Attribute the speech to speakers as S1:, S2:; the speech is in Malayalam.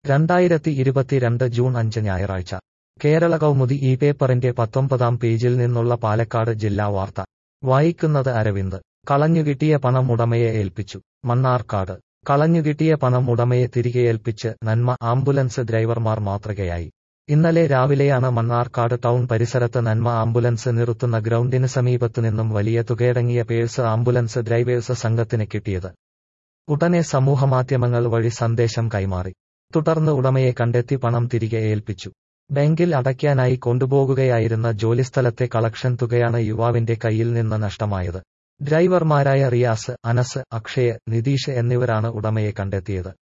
S1: രണ്ടായിരത്തി ഇരുപത്തിരണ്ട് ജൂൺ അഞ്ച് ഞായറാഴ്ച കേരള കൗമുദി ഈ പേപ്പറിന്റെ പത്തൊമ്പതാം പേജിൽ നിന്നുള്ള പാലക്കാട് ജില്ലാ വാർത്ത വായിക്കുന്നത് അരവിന്ദ് കളഞ്ഞുകിട്ടിയ പണം ഉടമയെ ഏൽപ്പിച്ചു മണ്ണാർക്കാട് കളഞ്ഞുകിട്ടിയ പണം ഉടമയെ തിരികെ ഏൽപ്പിച്ച് നന്മ ആംബുലൻസ് ഡ്രൈവർമാർ മാതൃകയായി ഇന്നലെ രാവിലെയാണ് മണ്ണാർക്കാട് ടൗൺ പരിസരത്ത് നന്മ ആംബുലൻസ് നിർത്തുന്ന ഗ്രൗണ്ടിന് സമീപത്തുനിന്നും വലിയ തുകയടങ്ങിയ പേഴ്സ് ആംബുലൻസ് ഡ്രൈവേഴ്സ് സംഘത്തിന് കിട്ടിയത് ഉടനെ സമൂഹമാധ്യമങ്ങൾ വഴി സന്ദേശം കൈമാറി തുടർന്ന് ഉടമയെ കണ്ടെത്തി പണം തിരികെ ഏൽപ്പിച്ചു ബാങ്കിൽ അടയ്ക്കാനായി കൊണ്ടുപോകുകയായിരുന്ന ജോലിസ്ഥലത്തെ കളക്ഷൻ തുകയാണ് യുവാവിന്റെ കയ്യിൽ നിന്ന് നഷ്ടമായത് ഡ്രൈവർമാരായ റിയാസ് അനസ് അക്ഷയ് നിതീഷ് എന്നിവരാണ് ഉടമയെ കണ്ടെത്തിയത്